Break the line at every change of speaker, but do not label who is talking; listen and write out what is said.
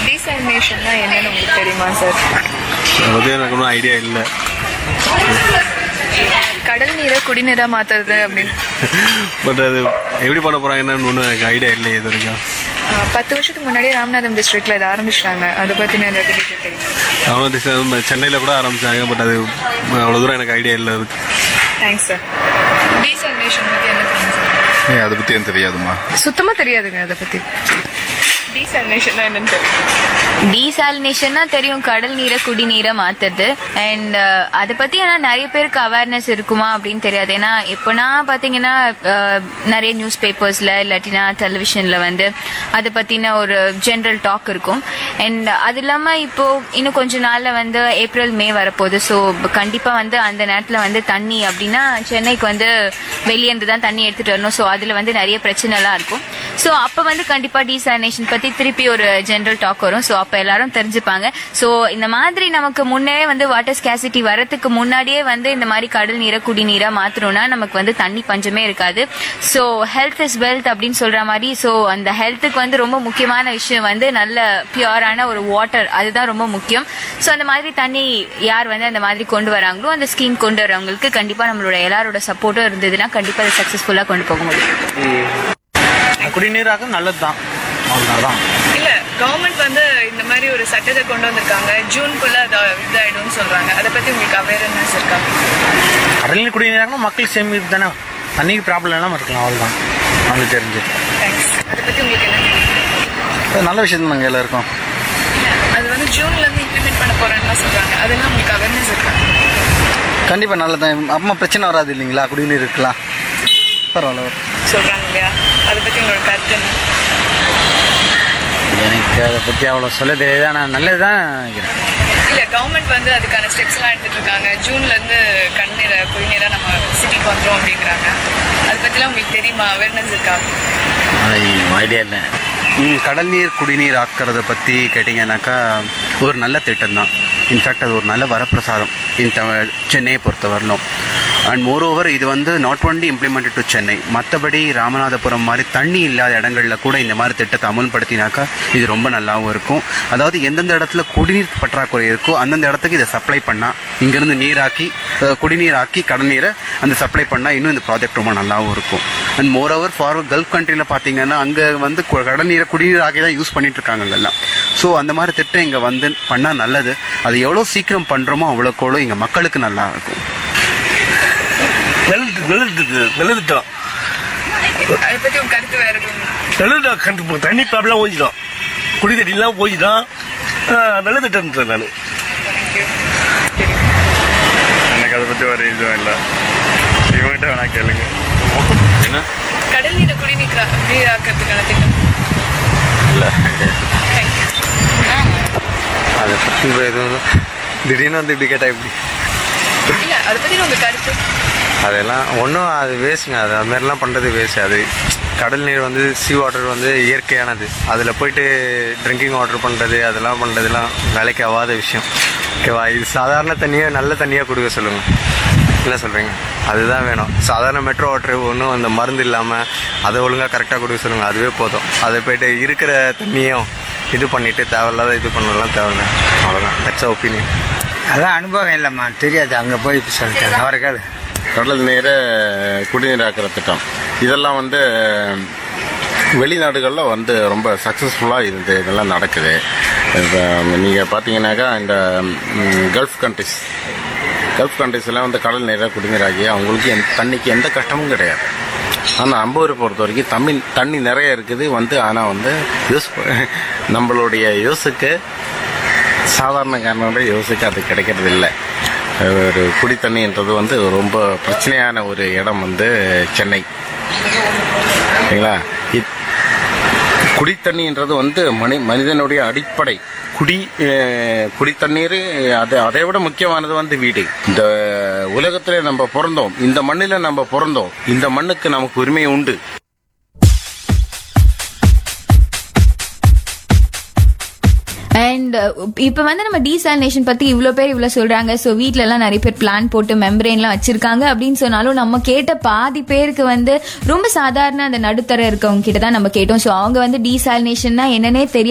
டீசாலினேஷன்னா என்னன்னு உங்களுக்கு தெரியுமா சார்
அதை பற்றி எனக்கு ஒன்றும் ஐடியா இல்லை
கடல் நீரை குடிநீரா மாத்துறது அப்படின்னு
பட் அது எப்படி பண்ண போகிறாங்கன்னு ஒன்றும் எனக்கு ஐடியா இல்லை இது வரைக்கும்
ஆஹ் பத்து வருஷத்துக்கு முன்னாடியே ராமநாதம் டிஸ்ட்ரிக்ட்ல இதை ஆரம்பிச்சிட்டாங்க அதை பத்தின ஏதாவது detail தெரியுமா
அவனும் சென்னையில் கூட ஆரம்பிச்சாங்க பட் அது அவ்வளோ தூரம் எனக்கு ஐடியா இல்லை அதுக்கு
தேங்க்ஸ் சார் டீசாலினேஷன் பத்தி என்ன தெரியும் சார்
ஏய், அதை பத்தி எனக்கு தெரியாதுமா
சுத்தமா தெரியாதுங்க அதை பத்தி டீசாலினேஷன்னா என்னன்னு தெரியும்
டீசாலினேஷன்னா தெரியும் கடல் நீரை குடிநீரை மாத்துறது அண்ட் அதை பத்தி ஆனா நிறைய பேருக்கு அவேர்னஸ் இருக்குமா அப்படின்னு தெரியாது ஏன்னா எப்போனா பாத்தீங்கன்னா அஹ், நிறைய நியூஸ் பேப்பர்ஸ்ல இல்லாட்டினா டெலிவிஷன்ல வந்து அதை பத்தின ஒரு ஜென்ரல் டாக் இருக்கும் அண்ட் அது இல்லாம இப்போ இன்னும் கொஞ்ச நாள்ல வந்து ஏப்ரல் மே வரப்போகுது ஸோ கண்டிப்பா வந்து அந்த நேரத்துல வந்து தண்ணி அப்படின்னா சென்னைக்கு வந்து வெளியே இருந்து தான் தண்ணி எடுத்துட்டு வரணும் ஸோ அதுல வந்து நிறைய பிரச்சனை எல்லாம் இருக்கும் ஸோ அப்ப வந்து கண்டிப்பா டீசாலினேஷன் பத்தி திருப்பி ஒரு ஜென்ரல் டாக் வரும் ஸோ அப்ப எல்லாரும் தெரிஞ்சுப்பாங்க ஸோ இந்த மாதிரி நமக்கு முன்னே வந்து வாட்டர் ஸ்கேசிட்டி வரதுக்கு முன்னாடியே வந்து இந்த மாதிரி கடல் நீரை குடிநீரா மாத்தணும்னா நமக்கு வந்து தண்ணி பஞ்சமே இருக்காது ஸோ ஹெல்த் இஸ் வெல்த் அப்படின்னு சொல்ற மாதிரி ஸோ அந்த ஹெல்த்துக்கு வந்து ரொம்ப முக்கியமான விஷயம் வந்து நல்ல பியூரான ஒரு வாட்டர் அதுதான் ரொம்ப முக்கியம் ஸோ அந்த மாதிரி தண்ணி யார் வந்து அந்த மாதிரி கொண்டு வராங்களோ அந்த ஸ்கீம் கொண்டு வரவங்களுக்கு கண்டிப்பா நம்மளோட எல்லாரோட சப்போர்ட்டும் இருந்ததுன்னா கண்டிப்பா அதை சக்சஸ்ஃபுல்லா கொண்டு போக முடியும்
குடிநீராக நல்லது தான் அவ்வளோதான்
இல்ல கவர்மெண்ட் வந்து இந்த மாதிரி ஒரு சட்டத்தை கொண்டு வந்திருக்காங்க ஜூன்குள்ள அது இதாயிடும்னு சொல்றாங்க அதை பத்தி உங்களுக்கு அவேர்னஸ் இருக்கா
கடல் நீர் குடிநீராக மக்கள் சேமிப்பு தானே தண்ணிக்கு ப்ராப்ளம் இல்லாமல் இருக்கலாம் அவ்வளோதான் நம்மளுக்கு தெரிஞ்சு
தேங்க்ஸ் அதை பத்தி உங்களுக்கு என்ன தெரியும்
அது நல்ல விஷயம் தாங்க எல்லாருக்கும்
அது வந்து ஜூன்ல இருந்து இம்ப்ளிமெண்ட் பண்ண போறேன்னு சொல்றாங்க அதெல்லாம் உங்களுக்கு அவேர்னஸ் இருக்கா
கண்டிப்பா நல்லதான் அம்மா பிரச்சனை வராது இல்லைங்களா குடிநீர் இருக்கலாம் பரவாயில்ல
சொல்றாங்க இல்லையா அதை பத்தி உங்களோட கருத்து என்ன
எனக்கு அதை பற்றி அவ்வளோ சொல்ல தெரியாது ஆனால் நல்லது தான் நினைக்கிறேன்
இல்ல கவர்மெண்ட் வந்து அதுக்கான ஸ்டெப்ஸ் எல்லாம் எடுத்துட்டு இருக்காங்க ஜூன்ல இருந்து கண்ணீரை குடிநீரா நம்ம சிட்டிக்கு வந்துரும் அப்படிங்கிறாங்க அதை பத்திலாம் உங்களுக்கு தெரியுமா அவேர்னஸ் இருக்கா
ஐடியா இல்லை
ம், கடல் நீர் குடிநீர் ஆக்கிறத பற்றி கேட்டிங்கன்னாக்கா ஒரு நல்ல திட்டம் தான் இன்ஃபேக்ட் அது ஒரு நல்ல வரப்பிரசாதம் இந்த சென்னையை பொறுத்தவரையிலும் அண்ட் மோரோவர் இது வந்து not only implemented to Chennai மற்றபடி ராமநாதபுரம் மாதிரி தண்ணி இல்லாத இடங்களில் கூட இந்த மாதிரி திட்டத்தை அமல்படுத்தினாக்கா இது ரொம்ப நல்லாவும் இருக்கும் அதாவது எந்தெந்த இடத்துல குடிநீர் பற்றாக்குறை இருக்கோ அந்தந்த இடத்துக்கு இதை சப்ளை பண்ணால் இங்கேருந்து நீராக்கி அஹ், குடிநீர் ஆக்கி கடல் நீரை அந்த சப்ளை பண்ணால் இன்னும் இந்த ப்ராஜெக்ட் ரொம்ப நல்லாவும் இருக்கும் அண்ட் மோரோவர் ஃபார் கல்ஃப் கண்ட்ரியில் பார்த்தீங்கன்னா அங்கே வந்து கு- கடல் நீரை குடிநீர் ஆகி தான் யூஸ் பண்ணிட்டு இருக்காங்க அங்கெல்லாம் ஸோ அந்த மாதிரி திட்டம் இங்கே வந்து பண்ணால் நல்லது அது எவ்வளோ சீக்கிரம் பண்ணுறோமோ அவ்வளோக்கு அவ்வளோ இங்கே மக்களுக்கு நல்லா இருக்கும்
நல்லது நல்லது நல்லதுட்டோம்
அதை பத்தி உங்க கருத்து வேற எதுவும்
நல்லதுட்டோம் கண்டு தண்ணி ப்ராப்ளம் ஓஞ்சிடும் குடி தண்ணிலாம் ஓஞ்சிடும் நல்ல திட்டம் நான்
எனக்கு அதை பத்தி ஒரு இதுவும் இல்லை இவங்ககிட்ட வேணா கேளுங்க
என்ன
கடல் நீரை குடிநீர் நீராக்கிறதுக்கான திட்டம்
அதை பற்றி எதுவும் திடீர்னு வந்து இப்படி கேட்டா இப்படி
இல்ல அதை பத்தி உங்க கருத்து
அதெல்லாம் ஒன்றும் அது வேஸ்ட்டுங்க அது அது மாதிரிலாம் பண்ணுறது வேஸ்ட் அது கடல் நீர் வந்து சீ வாட்டர் வந்து இயற்கையானது அதில் போயிட்டு ட்ரிங்கிங் வாட்டர் பண்ணுறது அதெல்லாம் பண்ணுறதுலாம் வேலைக்கு ஆகாத விஷயம் ஓகேவா இது சாதாரண தண்ணியை நல்ல தண்ணியாக கொடுக்க சொல்லுங்கள் என்ன சொல்கிறீங்க அதுதான் வேணும் சாதாரண மெட்ரோ வாட்டர் ஒன்றும் அந்த மருந்து இல்லாமல் அதை ஒழுங்காக கரெக்டாக கொடுக்க சொல்லுங்கள் அதுவே போதும் அதை போயிட்டு இருக்கிற தண்ணியும் இது பண்ணிவிட்டு தேவையில்லாத இது பண்ணலாம் தேவையில்ல அவ்வளோதான் தட்ஸ் ஒப்பீனியன்
அதான் அனுபவம் இல்லைம்மா தெரியாது அங்கே போய் சொல்லிட்டேன் அவருக்கு அது
கடல் நீரை குடிநீராக்கிற திட்டம் இதெல்லாம் வந்து வெளிநாடுகளில் வந்து ரொம்ப சக்ஸஸ்ஃபுல்லாக இது இதெல்லாம் நடக்குது இப்போ நீங்கள் பார்த்தீங்கன்னாக்கா இந்த ம், கல்ஃப் கண்ட்ரிஸ் கல்ஃப் கண்ட்ரிஸ்லாம் வந்து கடல் நீரை குடிநீராகி அவங்களுக்கு எந்த தண்ணிக்கு எந்த கஷ்டமும் கிடையாது ஆனால் நம்ம ஊரை பொறுத்த வரைக்கும் தமிழ் தண்ணி நிறைய இருக்குது வந்து ஆனால் வந்து யூஸ் ப- நம்மளுடைய யூஸுக்கு சாதாரண காரணங்களுடைய யூஸுக்கு அது கிடைக்கிறது இல்லை ஒரு குடி தண்ணின்றது வந்து ரொம்ப பிரச்சனையான ஒரு இடம் வந்து சென்னை சரிங்களா இத்- குடித்தண்ணின்றது வந்து மனி மனிதனுடைய அடிப்படை குடி அஹ், குடித்தண்ணீர் அது அதை விட முக்கியமானது வந்து வீடு இந்த உலகத்திலே நம்ம பிறந்தோம் இந்த மண்ணில நம்ம பிறந்தோம் இந்த மண்ணுக்கு நமக்கு உரிமை உண்டு
அண்ட் இப்போ வந்து நம்ம டீசாலினேஷன் பத்தி இவ்வளோ பேர் இவ்வளோ சொல்றாங்க ஸோ வீட்ல எல்லாம் நிறைய பேர் பிளான் போட்டு மெம்பரேன்லாம் வச்சிருக்காங்க அப்படின்னு சொன்னாலும் நம்ம கேட்ட பாதி பேருக்கு வந்து ரொம்ப சாதாரண அந்த நடுத்தர இருக்கவங்க கிட்ட தான் நம்ம கேட்டோம் ஸோ அவங்க வந்து டீசாலினேஷன்னா என்னன்னே தெரியாது